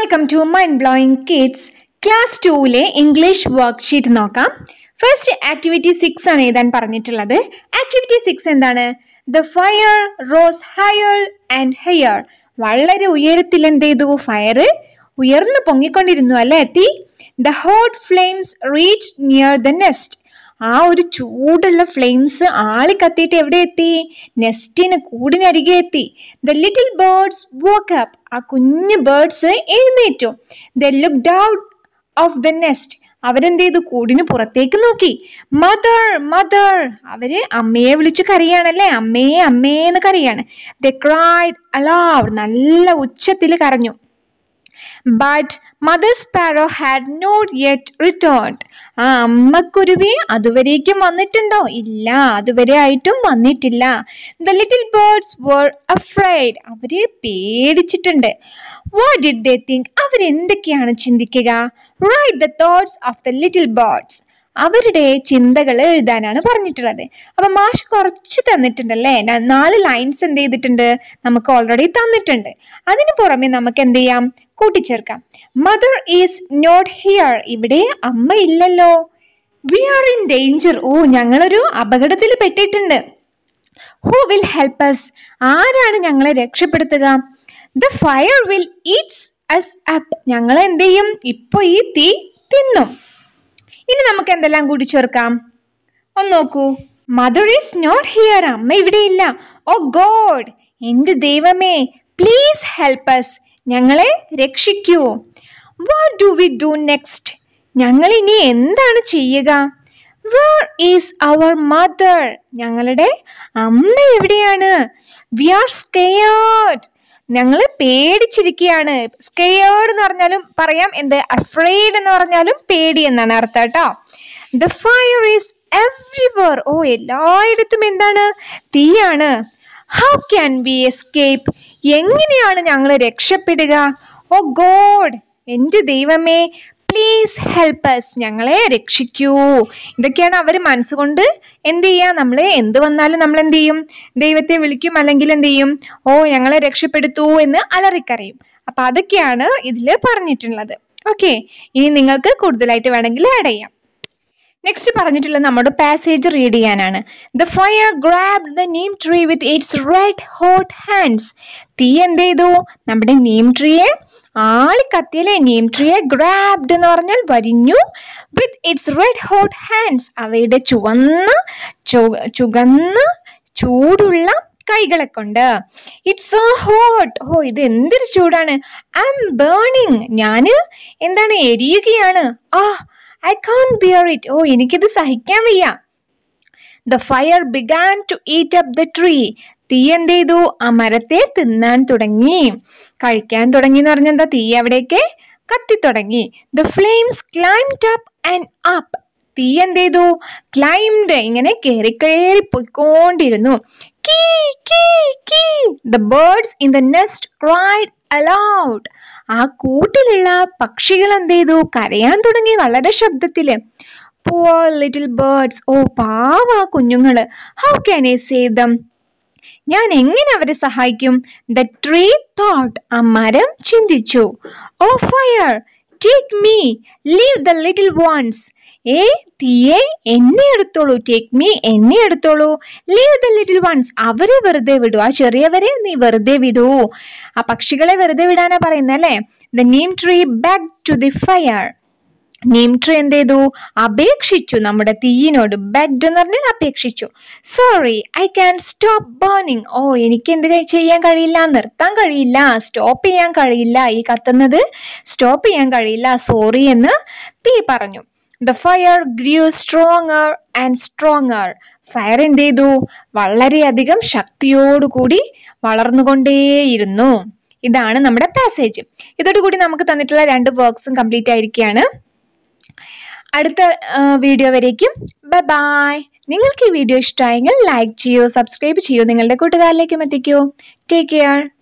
welcome to mind blowing kids class ടൂവിലെ English worksheet നോക്കാം first activity six ആണ് എഴുതാൻ പറഞ്ഞിട്ടുള്ളത് ആക്ടിവിറ്റി സിക്സ് എന്താണ് the fire rose higher and higher വളരെ ഉയരത്തിൽ എന്ത് ചെയ്തു ഫയർ ഉയർന്നു പൊങ്ങിക്കൊണ്ടിരുന്നു അല്ലേ എത്തി the hot flames reach near the nest ആ ഒരു ചൂടുള്ള ഫ്ലെയിംസ് ആളി കത്തിയിട്ട് എവിടെ എത്തി നെസ്റ്റിന് കൂടിനരികെ എത്തി the little birds woke up ആ കുഞ്ഞു ബേർഡ്സ് എഴുന്നേറ്റു they looked out of the nest അവരെന്ത് ചെയ്തു കൂടിന് പുറത്തേക്ക് നോക്കി മദർ മദർ അവര് അമ്മയെ വിളിച്ച് കരയാണല്ലേ അമ്മേ അമ്മേ എന്ന് കരയാണ് ദ ക്രൈഡ് അലൗഡ് നല്ല ഉച്ചത്തിൽ കരഞ്ഞു but mother sparrow had not yet return ആ അമ്മക്കുരുവി അതുവരേക്കും വന്നിട്ടുണ്ടോ ഇല്ല അതുവരെ ആയിട്ടും വന്നിട്ടില്ല the little birds were afraid അവര് പേടിച്ചിട്ടുണ്ട് വാട്ട് ഡിഡ് ദേ തിങ്ക് അവരെന്തൊക്കെയാണ് ചിന്തിക്കുക write the thoughts of the little birds അവരുടെ ചിന്തകൾ എഴുതാനാണ് പറഞ്ഞിട്ടുള്ളത് അപ്പൊ മാഷ് കുറച്ച് തന്നിട്ടുണ്ടല്ലേ ന- നാല് ലൈൻസ് എന്ത് ചെയ്തിട്ടുണ്ട് നമുക്ക് ഓൾറെഡി തന്നിട്ടുണ്ട് അതിന് പുറമെ നമുക്ക് എന്ത് ചെയ്യാം കൂട്ടിച്ചേർക്കാം മദർ ഈസ് നോട്ട് ഹിയർ ഇവിടെ അമ്മ ഇല്ലല്ലോ we are in danger oh ഞങ്ങളൊരു അപകടത്തിൽ പെട്ടിട്ടുണ്ട് ഹു വിൽ ഹെൽപ്പ് അസ് ആരാണ് ഞങ്ങളെ രക്ഷപ്പെടുത്തുക the fire will eats us up ഞങ്ങൾ എന്ത് ചെയ്യും ഇപ്പൊ ഈ തീ തിന്നും ഇനി നമുക്ക് എന്തെല്ലാം കൂടി ചേർക്കാം ഒന്ന് നോക്കൂ മദർ ഈസ് നോട്ട് ഹിയർ അമ്മ ഇവിടെ ഇല്ല ഓ ഗോഡ് എന്റെ ദൈവമേ പ്ലീസ് ഹെൽപ്പ് അസ് ഞങ്ങളെ രക്ഷിക്കൂ what do we do next ഞങ്ങൾ ഇനി എന്താണ് ചെയ്യുക വേർ ഈസ് അവർ മദർ ഞങ്ങളുടെ അമ്മ എവിടെയാണ് വി ആർ സ്കെയേർഡ് ഞങ്ങൾ പേടിച്ചിരിക്കുകയാണ് സ്കെയേർഡ് എന്ന് പറഞ്ഞാലും പറയാം എന്ത് അഫ്രൈഡ് എന്ന് പറഞ്ഞാലും പേടി എന്നാണ് അർത്ഥം കേട്ടോ the fire is everywhere oh എല്ലായിടത്തും എന്താണ് തീയാണ് ഹൗ ക്യാൻ ബി എസ്കേപ്പ് എങ്ങനെയാണ് ഞങ്ങൾ രക്ഷപ്പെടുക ഓ ഗോഡ് എൻ്റെ ദൈവമേ പ്ലീസ് ഹെൽപ്പ് അസ് ഞങ്ങളെ രക്ഷിക്കൂ ഇതൊക്കെയാണ് അവർ മനസ്സുകൊണ്ട് എന്ത് ചെയ്യുക നമ്മൾ എന്ത് വന്നാലും നമ്മൾ എന്ത് ചെയ്യും ദൈവത്തെ വിളിക്കും അല്ലെങ്കിൽ എന്ത് ചെയ്യും ഓ ഞങ്ങളെ രക്ഷപ്പെടുത്തൂ എന്ന് അലറിക്കറിയും അപ്പൊ അതൊക്കെയാണ് ഇതിൽ പറഞ്ഞിട്ടുള്ളത് ഓക്കെ ഇനി നിങ്ങൾക്ക് കൂടുതലായിട്ട് വേണമെങ്കിൽ ആഡ് ചെയ്യാം നെക്സ്റ്റ് പറഞ്ഞിട്ടുള്ളത് നമ്മുടെ പാസേജ് റീഡ് ചെയ്യാനാണ് the fire grab the neem tree with its red hot hands തീ എന്ത് ചെയ്തു നമ്മുടെ നീം ട്രീയെ ആളി കത്തിയല്ലേ നീം ട്രീയെ ഗ്രാബ്ഡ് എന്ന് പറഞ്ഞാൽ വരിഞ്ഞു with its red hot hands അവയുടെ ചുവന്ന ചു- ചുവന്ന ചൂടുള്ള കൈകളെ കൊണ്ട് ഇറ്റ്സ് സോ ഹോട്ട് ഓ ഇത് എന്തൊരു ചൂടാണ് ഐ എം ബേണിങ് ഞാന് എന്താണ് എരിയുകയാണ് ah I can't bear it oh എനിക്കിത് സഹിക്കാൻ വയ്യ the fire began to eat up the tree തീ എന്ത് ചെയ്തു ആ മരത്തെ തിന്നാൻ തുടങ്ങി കഴിക്കാൻ തുടങ്ങി എന്ന് പറഞ്ഞാൽ എന്താ തീ അവിടേക്ക് കത്തിത്തുടങ്ങി the flames climbed up and up തീ എന്ത് ചെയ്തു ക്ലൈംഡ് ഇങ്ങനെ കയറി കയറി പോയിക്കൊണ്ടിരുന്നു കീ കീ കീ the birds in the nest cried aloud ആ കൂട്ടിലുള്ള പക്ഷികൾ എന്ത് ചെയ്തു കരയാൻ തുടങ്ങി വളരെ ശബ്ദത്തില് പോർ ലിറ്റിൽ ബേർഡ്സ് ഓ പാവ കുഞ്ഞുങ്ങള് how can I save them ഞാൻ എങ്ങനെ അവരെ സഹായിക്കും ദ ട്രീ തോട്ട് ആ മരം ചിന്തിച്ചു oh fire take me leave the little ones ഏ തീയെ എന്നെ എടുത്തോളൂ ടേക്ക് മീ എന്നെ എടുത്തോളൂ ലീവ് ദ ലിറ്റിൽ വൺസ് അവരെ വെറുതെ വിടൂ ആ ചെറിയവരെ നീ വെറുതെ വിടൂ ആ പക്ഷികളെ വെറുതെ വിടാനാ പറയുന്നത് അല്ലേ the neem tree begged to the fire neem tree എന്ത് ചെയ്തു അപേക്ഷിച്ചു നമ്മുടെ തീയിനോട് ബെഡ് എന്ന് പറഞ്ഞാൽ അപേക്ഷിച്ചു sorry I can stop burning oh എനിക്ക് എന്ത് കൈ- ചെയ്യാൻ കഴിയില്ല നിർത്താൻ കഴിയില്ല സ്റ്റോപ്പ് ചെയ്യാൻ കഴിയില്ല ഈ കത്തുന്നത് സ്റ്റോപ്പ് ചെയ്യാൻ കഴിയില്ല സോറി എന്ന് തീ പറഞ്ഞു the fire grew stronger and stronger fire എന്ത് ചെയ്തു വളരെയധികം ശക്തിയോടുകൂടി വളർന്നുകൊണ്ടേയിരുന്നു ഇതാണ് നമ്മുടെ പാസേജ് ഇതോടുകൂടി നമുക്ക് തന്നിട്ടുള്ള രണ്ട് വർക്ക്സും കംപ്ലീറ്റ് ആയിരിക്കുകയാണ് അടുത്ത വീഡിയോ വരേക്കും ബൈ ബൈ നിങ്ങൾക്ക് ഈ വീഡിയോ ഇഷ്ടമായെങ്കിൽ ലൈക്ക് ചെയ്യൂ സബ്സ്ക്രൈബ് ചെയ്യൂ നിങ്ങളുടെ കൂട്ടുകാരിലേക്കും എത്തിക്കൂ ടേക്ക് കെയർ